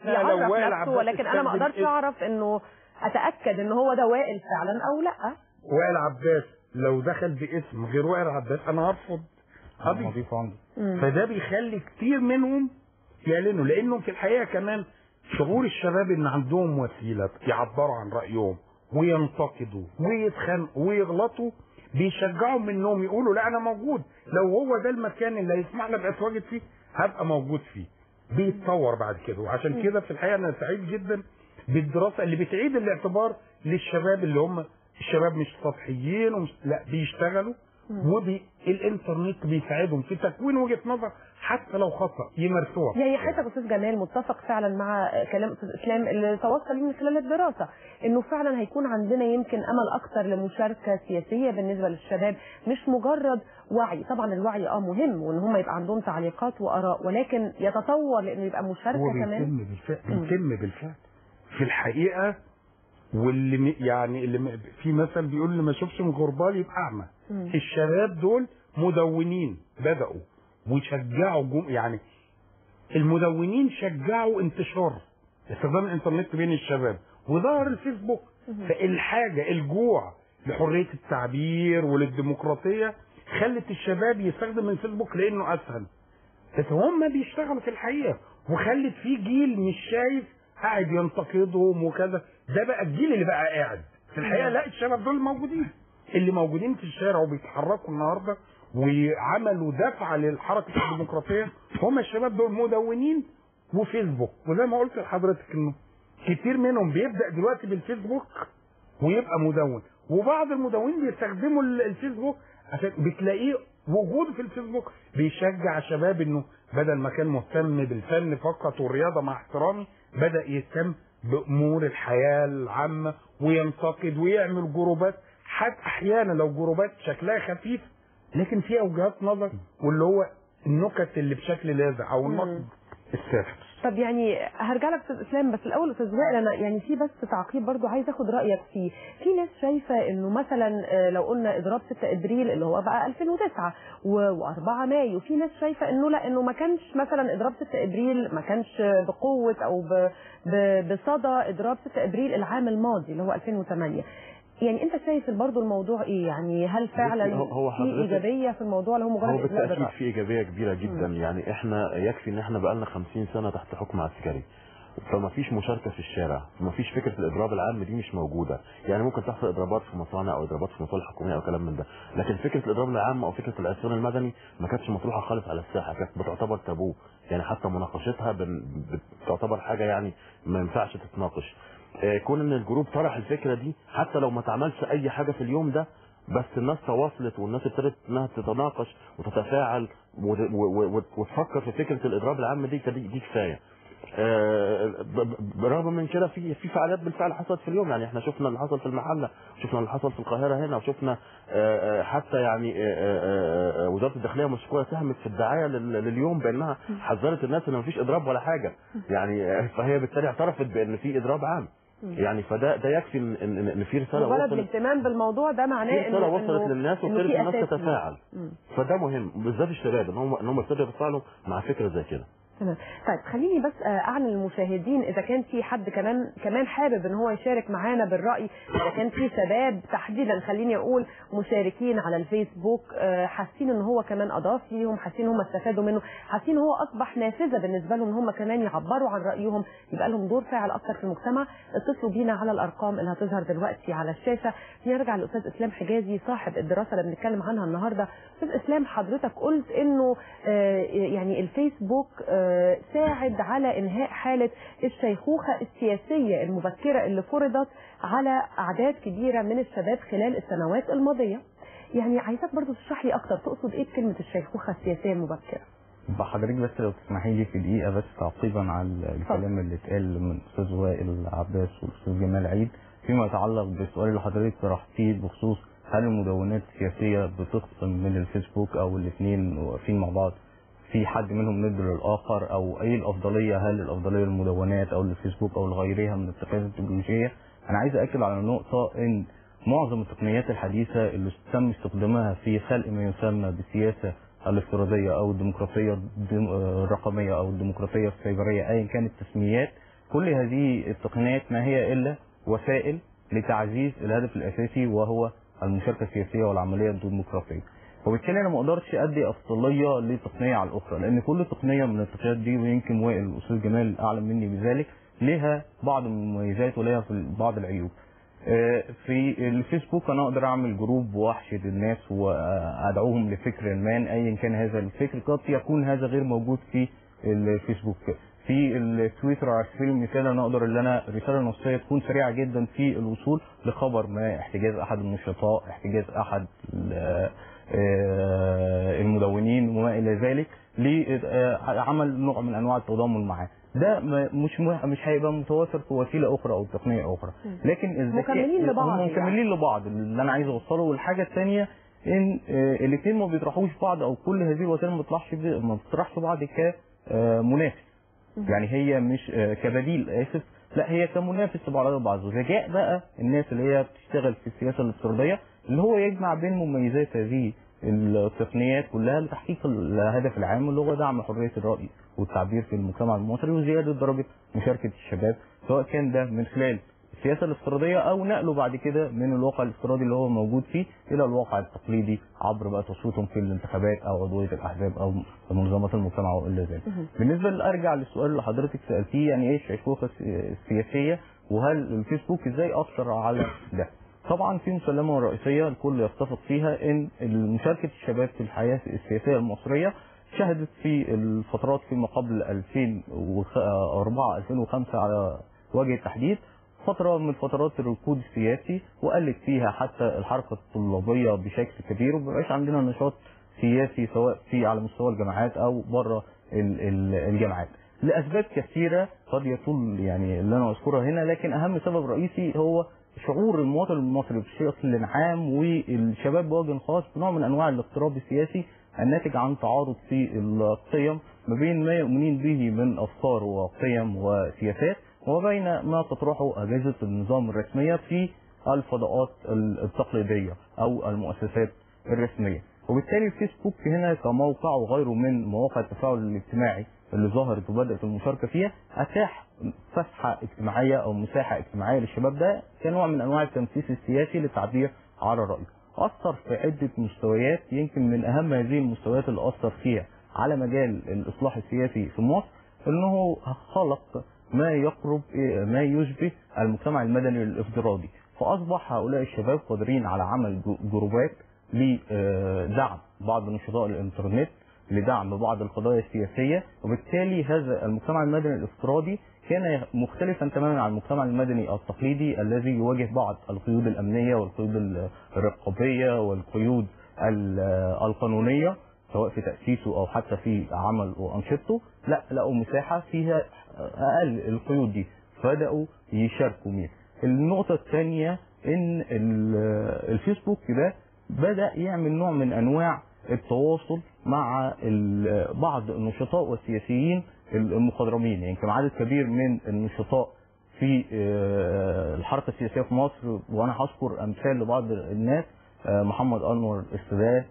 لو يعرف وائل نفسه عباس ولكن انا ما استخدم اقدرش اسم- اعرف انه اتاكد ان هو ده وائل فعلا او لا وائل عباس لو دخل باسم غير وائل عباس انا هرفض قضية اضيفه عندي مم. فده بيخلي كتير منهم يعلنوا لانهم في الحقيقه كمان شعور الشباب ان عندهم وسيله يعبروا عن رايهم وينتقدوا ويتخانقوا ويغلطوا بيشجعهم انهم يقولوا لا انا موجود لو هو ده المكان اللي هيسمح لي ابقى اتواجد فيه هبقى موجود فيه بيتطور بعد كده وعشان كده في الحقيقه انا سعيد جدا بالدراسه اللي بتعيد الاعتبار للشباب اللي هم الشباب مش سطحيين ومش لا بيشتغلوا والانترنت بيساعدهم في تكوين وجهه نظر حتى لو خطا يمارسوها يعني حضرتك استاذ جمال متفق فعلا مع كلام استاذ اسلام اللي توصل ليه من خلال الدراسه انه فعلا هيكون عندنا يمكن امل اكثر لمشاركه سياسيه بالنسبه للشباب مش مجرد وعي طبعا الوعي اه مهم وان هم يبقى عندهم تعليقات واراء ولكن يتطور لانه يبقى مشاركه هو كمان بيتم بالفعل بيتم بالفعل في الحقيقه واللي م- يعني اللي م- في مثل بيقول اللي ما يشوفش من غربال يبقى اعمى مم. الشباب دول مدونين بداوا وشجعوا جم يعني المدونين شجعوا انتشار استخدام الانترنت بين الشباب وظهر الفيسبوك فالحاجه الجوع لحريه التعبير وللديمقراطيه خلت الشباب يستخدم الفيسبوك لانه اسهل بس هم بيشتغلوا في الحقيقه وخلت في جيل مش شايف قاعد ينتقدهم وكذا ده بقى الجيل اللي بقى قاعد في الحقيقه لا الشباب دول موجودين اللي موجودين في الشارع وبيتحركوا النهارده وعملوا دفعه للحركه الديمقراطيه هم الشباب دول مدونين وفيسبوك وزي ما قلت لحضرتك انه كتير منهم بيبدا دلوقتي بالفيسبوك ويبقى مدون وبعض المدونين بيستخدموا ال- الفيسبوك عشان بتلاقيه وجوده في الفيسبوك بيشجع الشباب انه بدل ما كان مهتم بالفن فقط والرياضه مع احترامي بدا يهتم بامور الحياه العامه وينتقد ويعمل جروبات حتى احيانا لو جروبات شكلها خفيف لكن فيها وجهات نظر واللي هو النكت اللي بشكل لاذع او النقد السافر طب يعني هرجع لك استاذ اسلام بس الاول استاذ وائل انا يعني في بس تعقيب برضو عايز اخد رايك فيه في ناس شايفه انه مثلا آه، لو قلنا اضراب 6 ابريل اللي هو بقى 2009 و4 مايو في ناس شايفه انه لا انه ما كانش مثلا اضراب 6 ابريل ما كانش بقوه او ب- ب- بصدى اضراب 6 ابريل العام الماضي اللي هو 2008 يعني انت شايف برضو الموضوع ايه يعني هل فعلا هو- هو في حضرتك- ايجابيه في الموضوع اللي هو مجرد هو إطلاق بالتاكيد بالرأي؟ في ايجابيه كبيره جدا يعني احنا يكفي ان احنا بقالنا 50 سنه تحت حكم عسكري فما فيش مشاركه في الشارع ما فيش فكره الاضراب العام دي مش موجوده يعني ممكن تحصل اضرابات في مصانع او اضرابات في مصالح حكوميه او كلام من ده لكن فكره الاضراب العام او فكره العصيان المدني ما كانتش مطروحه خالص على الساحه كانت بتعتبر تابو يعني حتى مناقشتها بن- بتعتبر حاجه يعني ما ينفعش تتناقش آه، كون ان الجروب طرح الفكره دي حتى لو ما اتعملش اي حاجه في اليوم ده بس الناس تواصلت والناس ابتدت انها تتناقش وتتفاعل و- و- و- وتفكر في فكره الاضراب العام دي دي, دي كفايه. آه، ب- ب- برغم من كده في في فعاليات بالفعل حصلت في اليوم يعني احنا شفنا اللي حصل في المحله شفنا اللي حصل في القاهره هنا وشفنا آه، آه، حتى يعني آه، آه، آه، وزاره الداخليه مشكوره ساهمت في الدعايه لل- لليوم بانها حذرت الناس ان مفيش اضراب ولا حاجه يعني آه، فهي بالتالي اعترفت بان في اضراب عام يعني فده ده يكفي ان ان إن في رساله مجرد وصلت الاهتمام بالموضوع ده معناه في رساله انه وصلت إنه- للناس إنه وابتدت في الناس أساس ليه. تتفاعل مم. فده مهم بالذات الشباب ان هم ان هم ابتدوا يتفاعلوا مع فكره زي كده تمام طيب خليني بس آه، اعلن للمشاهدين اذا كان في حد كمان كمان حابب ان هو يشارك معانا بالراي اذا كان في شباب تحديدا خليني اقول مشاركين على الفيسبوك آه، حاسين ان هو كمان اضاف ليهم حاسين ان هم استفادوا منه حاسين ان هو اصبح نافذه بالنسبه لهم ان هم كمان يعبروا عن رايهم يبقى لهم دور فاعل اكتر في المجتمع اتصلوا بينا على الارقام اللي هتظهر دلوقتي على الشاشه نرجع للاستاذ اسلام حجازي صاحب الدراسه اللي بنتكلم عنها النهارده استاذ اسلام حضرتك قلت انه آه، يعني الفيسبوك آه، ساعد على انهاء حاله الشيخوخه السياسيه المبكره اللي فرضت على اعداد كبيره من الشباب خلال السنوات الماضيه يعني عايزاك برضو تشرح لي اكتر تقصد ايه بكلمه الشيخوخه السياسيه المبكره بحضرتك بس لو تسمحي لي في دقيقة بس تعقيبا على الكلام اللي اتقال من الأستاذ وائل عباس والأستاذ جمال عيد فيما يتعلق بالسؤال اللي حضرتك طرحتيه بخصوص هل المدونات السياسية بتقسم من الفيسبوك أو الاثنين واقفين مع بعض في حد منهم ند للآخر أو أي الأفضلية هل الأفضلية للمدونات أو للفيسبوك أو لغيرها من التقنيات التكنولوجية أنا عايز أكد على نقطة إن معظم التقنيات الحديثة اللي تم استخدامها في خلق ما يسمى بالسياسة الافتراضية أو الديمقراطية الديم- آه، الرقمية أو الديمقراطية السيبرية أيا كانت التسميات كل هذه التقنيات ما هي الا وسائل لتعزيز الهدف الاساسي وهو المشاركه السياسيه والعمليه الديمقراطيه. وبالتالي انا ما اقدرش ادي افضليه لتقنيه على الاخرى لان كل تقنيه من التقنيات دي ويمكن وائل الاستاذ جمال اعلم مني بذلك لها بعض المميزات ولها في بعض العيوب. آه، في الفيسبوك انا اقدر اعمل جروب واحشد الناس وادعوهم لفكر ما ايا كان هذا الفكر قد يكون هذا غير موجود في الفيسبوك في التويتر على سبيل المثال انا اقدر ان انا رساله نصيه تكون سريعه جدا في الوصول لخبر ما احتجاز احد النشطاء احتجاز احد ال- آه، المدونين وما الى ذلك لعمل نوع من انواع التضامن معاه ده ما- مش م- مش هيبقى متوافر في وسيله اخرى او تقنيه اخرى لكن الذكاء مكملين لبعض هم يعني. مكملين لبعض اللي انا عايز اوصله والحاجه الثانيه ان الاثنين ما بيطرحوش بعض او كل هذه الوسائل ما بتطرحش ما بتطرحش بعض كمنافس يعني هي مش آه، كبديل اسف لا هي كمنافس لبعضها البعض وذكاء بقى الناس اللي هي بتشتغل في السياسه الافتراضيه اللي هو يجمع بين مميزات هذه التقنيات كلها لتحقيق الهدف العام اللي هو دعم حريه الراي والتعبير في المجتمع المصري وزياده درجه مشاركه الشباب سواء كان ده من خلال السياسه الافتراضيه او نقله بعد كده من الواقع الافتراضي اللي هو موجود فيه الى الواقع التقليدي عبر بقى تصويتهم في الانتخابات او عضويه الاحزاب او منظمات المجتمع والى ذلك. بالنسبه لارجع للسؤال اللي حضرتك سالتيه يعني ايه الشيخوخه السي- السياسيه وهل الفيسبوك ازاي اثر على ده؟ طبعا في مسلمه رئيسيه الكل يتفق فيها ان مشاركه الشباب في الحياه السياسيه المصريه شهدت في الفترات فيما قبل 2004 2005 على وجه التحديد فترة من فترات الركود السياسي وقلت فيها حتى الحركة الطلابية بشكل كبير ومبقاش عندنا نشاط سياسي سواء في على مستوى الجامعات أو بره ال- ال- الجامعات لأسباب كثيرة قد يطول يعني اللي أنا أذكرها هنا لكن أهم سبب رئيسي هو شعور المواطن المصري بشكل عام والشباب بوجه خاص بنوع من أنواع الاضطراب السياسي الناتج عن تعارض في القيم ما بين ما يؤمنين به من أفكار وقيم وسياسات وبين ما تطرحه أجهزة النظام الرسمية في الفضاءات التقليدية أو المؤسسات الرسمية وبالتالي الفيسبوك هنا كموقع وغيره من مواقع التفاعل الاجتماعي اللي ظهرت وبدأت المشاركة فيها أتاح فسحة اجتماعية أو مساحة اجتماعية للشباب ده كنوع من أنواع التنفيذ السياسي للتعبير على رأيه أثر في عدة مستويات يمكن من أهم هذه المستويات اللي أثر فيها على مجال الإصلاح السياسي في مصر أنه خلق ما يقرب ما يشبه المجتمع المدني الافتراضي فأصبح هؤلاء الشباب قادرين على عمل جروبات لدعم بعض نشطاء الإنترنت لدعم بعض القضايا السياسية وبالتالي هذا المجتمع المدني الافتراضي كان مختلفا تماما عن المجتمع المدني التقليدي الذي يواجه بعض القيود الأمنية والقيود الرقابية والقيود القانونية سواء في تأسيسه أو حتى في عمل وأنشطته لا لقوا مساحة فيها أقل القيود دي فبدأوا يشاركوا فيها النقطة الثانية إن الفيسبوك ده بدأ يعمل نوع من أنواع التواصل مع بعض النشطاء والسياسيين المخضرمين يعني كان عدد كبير من النشطاء في الحركة السياسية في مصر وأنا هذكر أمثال لبعض الناس محمد أنور السادات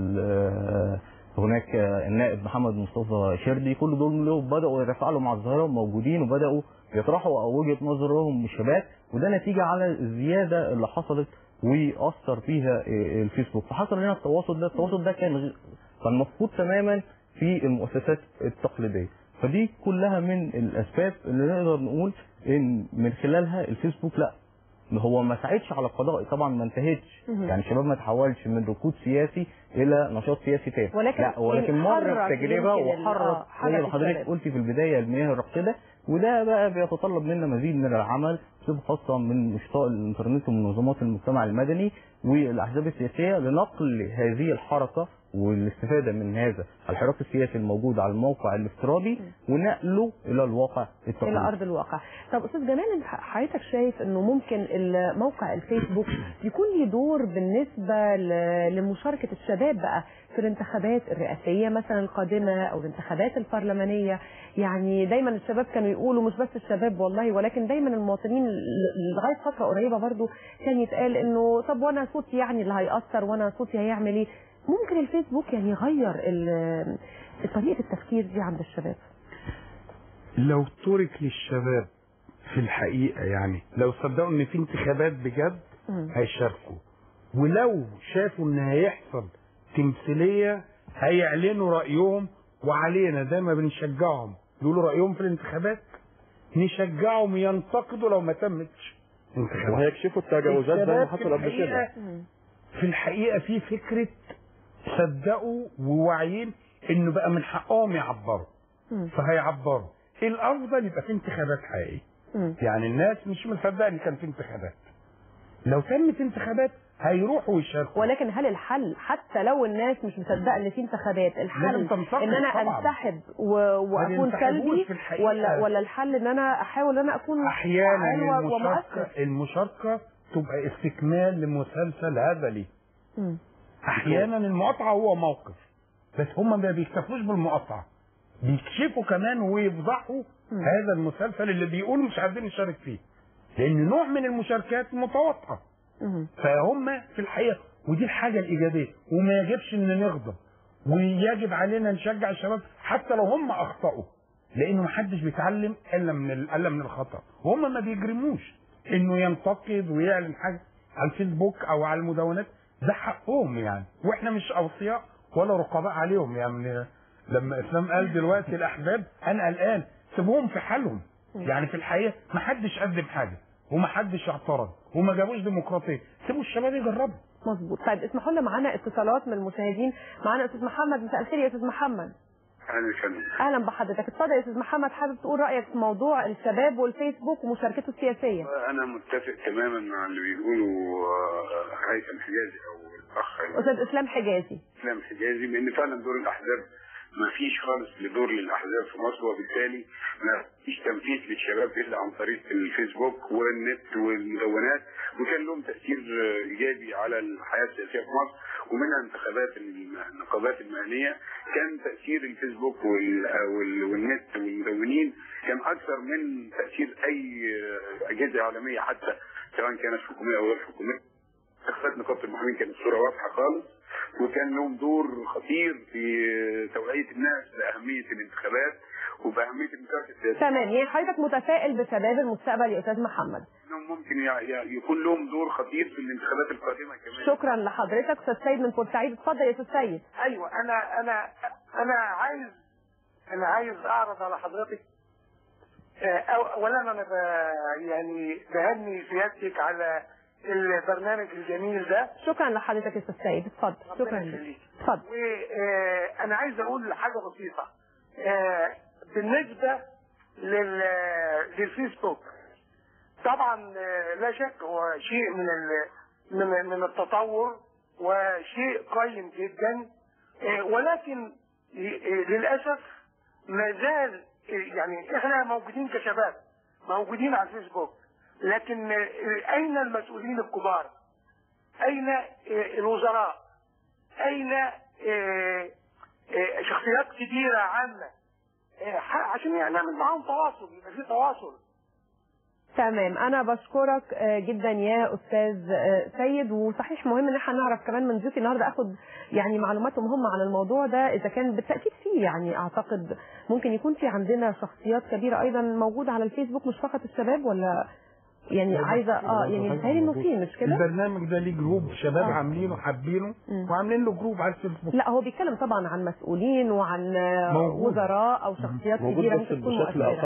هناك النائب محمد مصطفى شردي كل دول بدأوا يتفاعلوا مع الظاهرة موجودين وبدأوا يطرحوا وجهة نظرهم الشباب وده نتيجة على الزيادة اللي حصلت وأثر فيها الفيسبوك فحصل لنا التواصل ده التواصل ده كان كان مفقود تماما في المؤسسات التقليدية فدي كلها من الأسباب اللي نقدر نقول إن من خلالها الفيسبوك لا هو ما ساعدش على القضاء طبعا ما انتهتش يعني الشباب ما تحولش من ركود سياسي الى نشاط سياسي تاني ولكن لا ولكن يعني مر حرك بتجربه يمكن ال- وحرك آه، حرك زي ما حضرتك الشباب. قلتي في البدايه المياه الراقده وده بقى بيتطلب منا مزيد من العمل بصفه خاصه من نشطاء الانترنت ومنظمات المجتمع المدني والاحزاب السياسيه لنقل هذه الحركه والاستفاده من هذا الحراك السياسي الموجود على الموقع الافتراضي ونقله الى الواقع التقليدي الى ارض الواقع طب استاذ جمال انت حضرتك شايف انه ممكن موقع الفيسبوك يكون له دور بالنسبه ل- لمشاركه الشباب بقى في الانتخابات الرئاسيه مثلا القادمه او الانتخابات البرلمانيه يعني دايما الشباب كانوا يقولوا مش بس الشباب والله ولكن دايما المواطنين ل- لغايه فتره قريبه برضو كان يتقال انه طب وانا صوتي يعني اللي هيأثر وانا صوتي هيعمل ايه ممكن الفيسبوك يعني يغير ال- طريقه التفكير دي عند الشباب لو ترك للشباب في الحقيقه يعني لو صدقوا ان في انتخابات بجد مم. هيشاركوا ولو شافوا ان هيحصل تمثيليه هيعلنوا رايهم وعلينا زي ما بنشجعهم يقولوا رايهم في الانتخابات نشجعهم ينتقدوا لو ما تمتش انتخابات وهيكشفوا التجاوزات زي ما الشباب في حصل قبل كده الحقيقة مم. في الحقيقه في فكره صدقوا وواعيين انه بقى من حقهم يعبروا مم. فهيعبروا الافضل يبقى في انتخابات حقيقيه مم. يعني الناس مش مصدقه ان كان في انتخابات لو تمت انتخابات هيروحوا يشاركوا ولكن هل الحل حتى لو الناس مش مصدقه ان في انتخابات لازم الحل تنتقد ان انا طبعاً. انسحب و... واكون ينسحبوش سلبي في الحقيقة. ولا ولا الحل ان انا احاول ان انا اكون احيانا فعال و- ومؤثر المشاركه المشاركه تبقى استكمال لمسلسل هزلي مم. احيانا المقاطعه هو موقف بس هم ما بيكتفوش بالمقاطعه بيكشفوا كمان ويفضحوا مم. هذا المسلسل اللي بيقولوا مش عايزين نشارك فيه لان نوع من المشاركات متواطئه مم. فهم في الحقيقه ودي الحاجه الايجابيه وما يجبش ان نغضب ويجب علينا نشجع الشباب حتى لو هم اخطاوا لانه محدش بيتعلم الا من ال- الا من الخطا وهم ما بيجرموش انه ينتقد ويعلن حاجه على الفيسبوك او على المدونات ده حقهم يعني واحنا مش اوصياء ولا رقباء عليهم يعني لما اسلام قال دلوقتي الاحباب انا قلقان سيبوهم في حالهم يعني في الحقيقه ما حدش قدم حاجه وما حدش اعترض وما جابوش ديمقراطيه سيبوا الشباب يجربوا مظبوط طيب اسمحوا لنا معانا اتصالات من المشاهدين معانا استاذ محمد مساء الخير يا استاذ محمد اهلا وسهلا اهلا بحضرتك اتفضل يا استاذ محمد حابب تقول رايك في موضوع الشباب والفيسبوك ومشاركته السياسيه انا متفق تماما مع اللي بيقولوا آه، هيثم حجازي او الاخ استاذ اسلام حجازي اسلام حجازي بان فعلا دور الاحزاب ما فيش خالص لدور للاحزاب في مصر وبالتالي ما فيش تنفيذ للشباب الا عن طريق الفيسبوك والنت والمدونات وكان لهم تاثير آه، ايجابي على الحياه السياسيه في مصر ومنها انتخابات الم- النقابات المهنيه كان تاثير الفيسبوك وال- وال- والنت والمدونين كان اكثر من تاثير اي آه، اجهزه عالميه حتى سواء كانت حكوميه او غير حكوميه انتخابات نقابه المحامين كانت الصوره واضحه خالص وكان لهم دور خطير في توعيه الناس باهميه الانتخابات وباهميه المشاركه السياسيه تمام يعني حضرتك متفائل بشباب المستقبل يا استاذ محمد انهم ممكن يع- يع- يكون لهم دور خطير في الانتخابات القادمه كمان شكرا لحضرتك استاذ سيد من بورسعيد اتفضل يا استاذ سيد ايوه انا انا انا عايز انا عايز اعرض على حضرتك آه، أو- اولا انا ب- يعني بهني سيادتك على البرنامج الجميل ده شكرا لحضرتك يا استاذ سيد اتفضل شكرا ربنا لك يخليك. اتفضل وانا عايز اقول حاجه بسيطه آه، بالنسبه لل للفيسبوك طبعا آه، لا شك هو شيء من ال- من من التطور وشيء قيم جدا آه، ولكن آه، للاسف ما زال آه، يعني احنا موجودين كشباب موجودين على الفيسبوك لكن آه، اين المسؤولين الكبار؟ اين آه، الوزراء؟ اين آه، آه، شخصيات كبيره عامه آه، ح- عشان يعني نعمل معاهم تواصل يبقى في تواصل تمام انا بشكرك آه، جدا يا استاذ آه، سيد وصحيح مهم ان احنا نعرف كمان من ضيوفي النهارده اخد يعني معلومات مهمه عن الموضوع ده اذا كان بالتاكيد فيه يعني اعتقد ممكن يكون في عندنا شخصيات كبيره ايضا موجوده على الفيسبوك مش فقط الشباب ولا يعني لا، عايزه اه لا، يعني ده بيتهيألي انه موجود. في مش كده؟ البرنامج ده ليه جروب شباب آه. عاملينه حابينه مم. وعاملين له جروب على الفيسبوك لا هو بيتكلم طبعا عن مسؤولين وعن آه، موجود. وزراء او شخصيات موجود كبيره بس ممكن تكون بشكل مؤثره